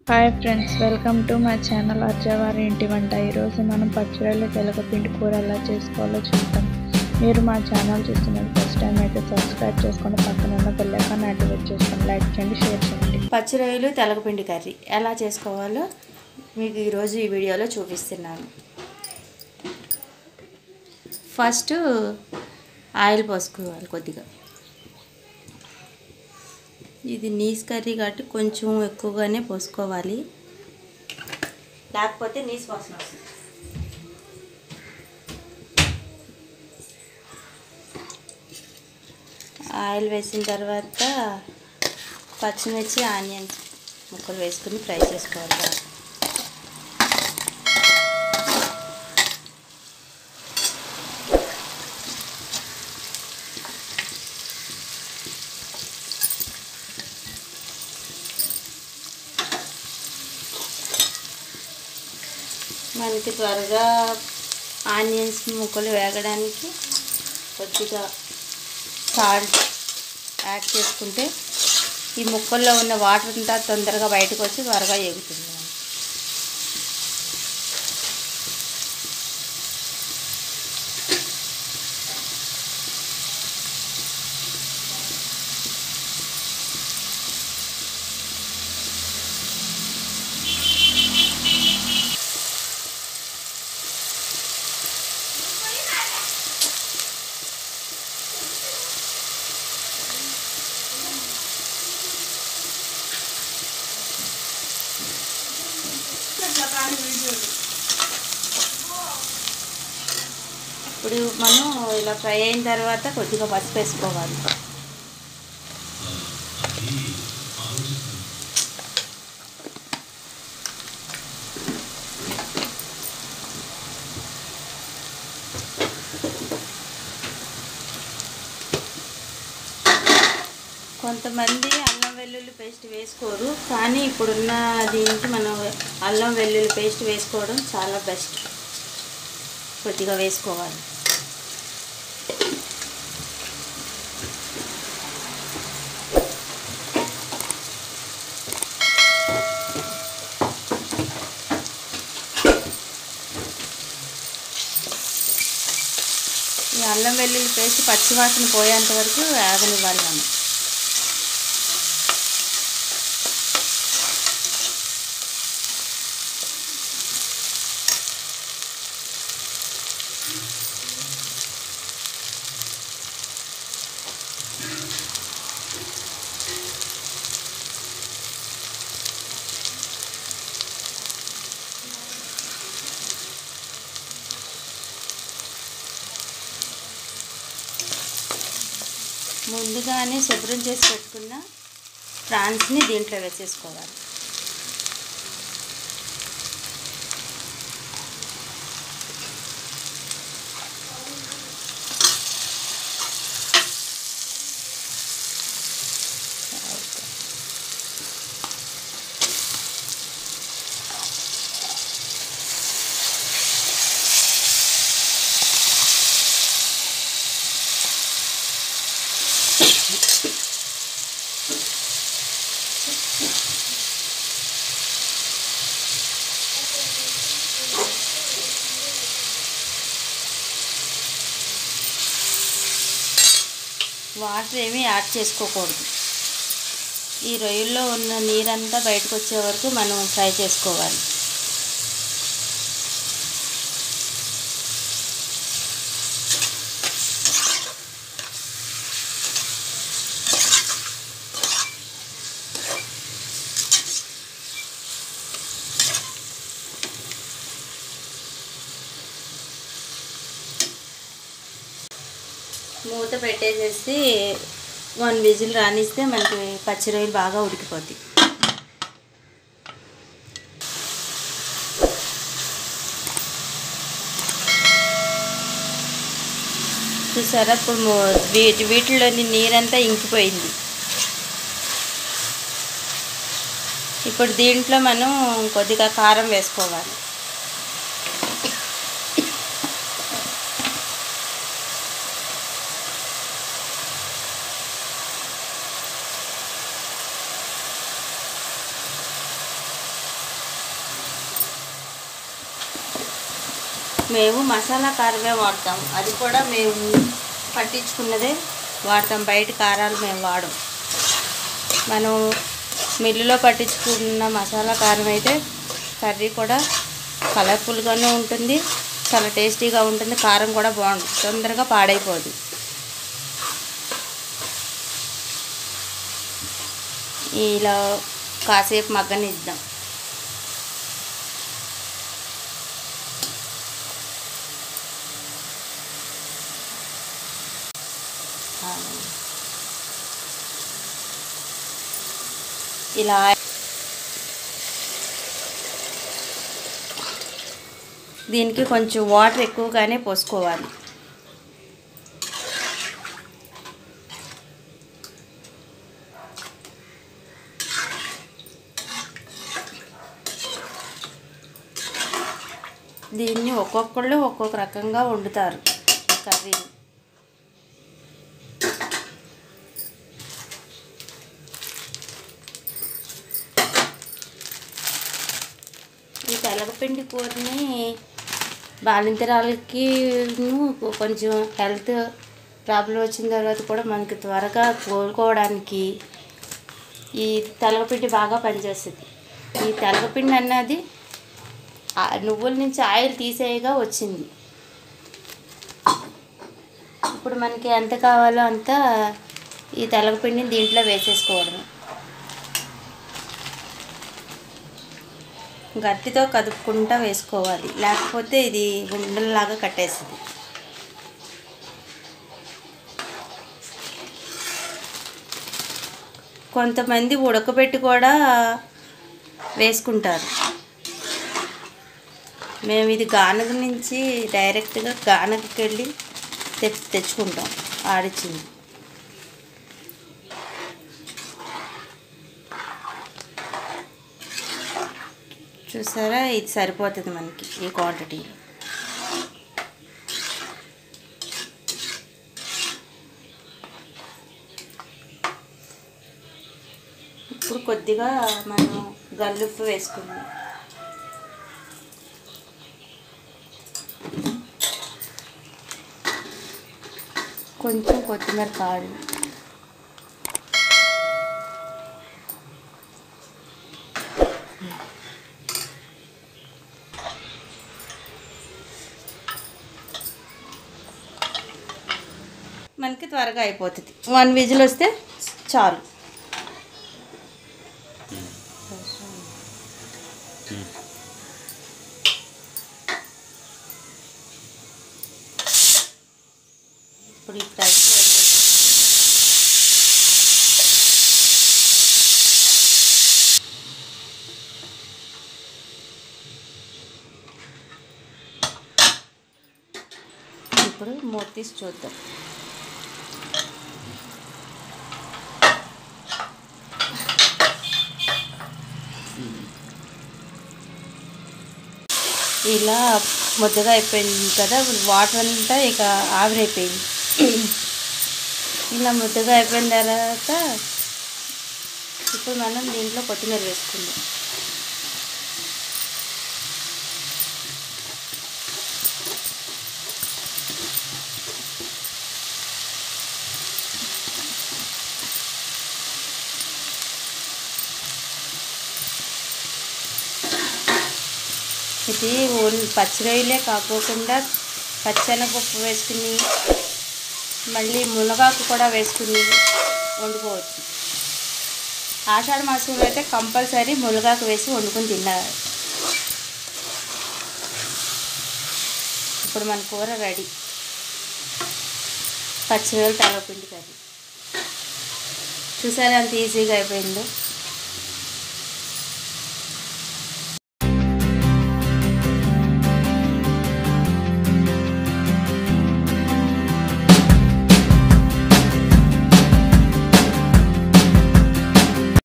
Hi friends welcome to my channel అర్జవారి ఇంటి వంట ఈరోజు మనం పచ్చిరొయ్యలు తెలగపిండి కూర ఎలా చేసుకోవాలో చూద్దాం మీరు మా ఛానల్ చూస్తున్నది ఫస్ట్ టైం అయితే సబ్స్క్రైబ్ చేసుకొని పక్కన ఉన్న బెల్ ఐకాన్ యాక్టివేట్ చేసుకొని లైక్ చేయండి షేర్ చేయండి పచ్చి రొయ్యలు తెలగపిండి కర్రీ ఎలా చేసుకోవాలో మీకు ఈరోజు ఈ వీడియోలో చూపిస్తున్నాను ఫస్ట్ ఆయిల్ పోసుకోవాలి కొద్దిగా ఇది నీస్ కర్రీ కాబట్టి కొంచెం ఎక్కువగానే పోసుకోవాలి లేకపోతే నీస్ వాసన వస్తుంది ఆయిల్ వేసిన తర్వాత పచ్చిమిర్చి ఆనియన్స్ ముక్కలు వేసుకుని ఫ్రై చేసుకోవాలి బాగా. మనకి త్వరగా ఆనియన్స్ ముక్కలు వేగడానికి కొద్దిగా సాల్ట్ యాడ్ చేసుకుంటే ఈ ముక్కల్లో ఉన్న వాటర్ అంతా తొందరగా బయటకు వచ్చి త్వరగా ఎగుతుంది ఇప్పుడు మనం ఇలా ఫ్రై అయిన తర్వాత కొద్దిగా పసుపు వేసుకోవాలి కొంతమంది అల్లం వెల్లుల్లి పేస్ట్ వేసుకోరు కానీ ఇప్పుడున్న దీనికి మనం అల్లం వెల్లుల్లి పేస్ట్ వేసుకోవడం చాలా బెస్ట్ కొద్దిగా వేసుకోవాలి ఈ అల్లం వెల్లుల్లి పేస్ట్ పచ్చివాసన పోయేంత వరకు వేగనివ్వాలి మనం ముందుగానే శుభ్రం చేసి పెట్టుకున్న ప్రాన్స్ని దీంట్లో వేసేసుకోవాలి వాటర్ ఏమీ యాడ్ చేసుకోకూడదు ఈ రొయ్యల్లో ఉన్న నీరంతా బయటకు వచ్చే వరకు మనం ఫ్రై చేసుకోవాలి మూత పెట్టేసేసి వన్ విజిల్ రానిస్తే మనకి పచ్చి రొయ్యలు బాగా ఉడికిపోతాయి చూసారా ఇప్పుడు మో- వీటి వీటిలోని నీరంతా ఇంకిపోయింది ఇప్పుడు దీంట్లో మనం కొద్దిగా కారం వేసుకోవాలి మేము మసాలా కారమే వాడతాం అది కూడా మేము పట్టించుకున్నదే వాడతాం బయట కారాలు మేము వాడం మనం మిల్లులో పట్టించుకున్న మసాలా కారం అయితే కర్రీ కూడా కలర్ఫుల్గానే ఉంటుంది చాలా టేస్టీగా ఉంటుంది కారం కూడా బాగుంటుంది తొందరగా పాడైపోదు ఇలా కాసేపు మగ్గనిద్దాం ఇలా దీనికి కొంచెం వాటర్ ఎక్కువగానే పోసుకోవాలి దీన్ని ఒక్కొక్కళ్ళు ఒక్కొక్క రకంగా వండుతారు ఈ కర్రీని ఈ తెలగపిండి కూరని బాలింతరాలకి కొంచెం హెల్త్ ప్రాబ్లం వచ్చిన తర్వాత కూడా మనకి త్వరగా కోలుకోవడానికి ఈ తెలగపిండి బాగా పనిచేస్తుంది ఈ తెలగపిండి అన్నది ఆ నువ్వుల నుంచి ఆయిల్ తీసేయగా వచ్చింది ఇప్పుడు మనకి ఎంత కావాలో అంత ఈ తెలగపిండిని దీంట్లో వేసేసుకోవడమే గట్టితో కదుపుకుంటా వేసుకోవాలి లేకపోతే ఇది ఉండలాగా కట్టేస్తుంది కొంతమంది ఉడకబెట్టి కూడా వేసుకుంటారు మేము ఇది గానగ నుంచి డైరెక్ట్గా గానగకి వెళ్ళి తెచ్చి తెచ్చుకుంటాం ఆడిచ్చింది చూసారా ఇది సరిపోతుంది మనకి ఈ క్వాంటిటీ ఇప్పుడు కొద్దిగా మనం గల్లుప్పు వేసుకుందాం కొంచెం కొత్తిమీర కాడు మనకి త్వరగా అయిపోతుంది వన్ విజిల్ వస్తే చాలు ఇప్పుడు ఈ ఫ్రై ఇప్పుడు మూత తీసి చూద్దాం ఇలా ముద్దగా అయిపోయింది కదా వాటర్ అంతా ఇక ఆవిరైపోయింది ఇలా ముద్దగా అయిపోయిన తర్వాత ఇప్పుడు మనం దీంట్లో కొత్తిమీర వేసుకుందాం ఇది ఓన్లీ పచ్చిరొయ్యలే కాకోకుండా పచ్చెనగపప్పు వేసుకుని మళ్ళీ మునగాకు కూడా వేసుకుని వండుకోవచ్చు ఆషాఢ మాసంలో అయితే కంపల్సరీ మునగాకు వేసి వండుకొని తిన్నారు ఇప్పుడు మన కూర రెడీ పచ్చిరొయ్యలు తెల్లపిండి కర్రీ చూసారా ఎంత ఈజీగా అయిపోయిందో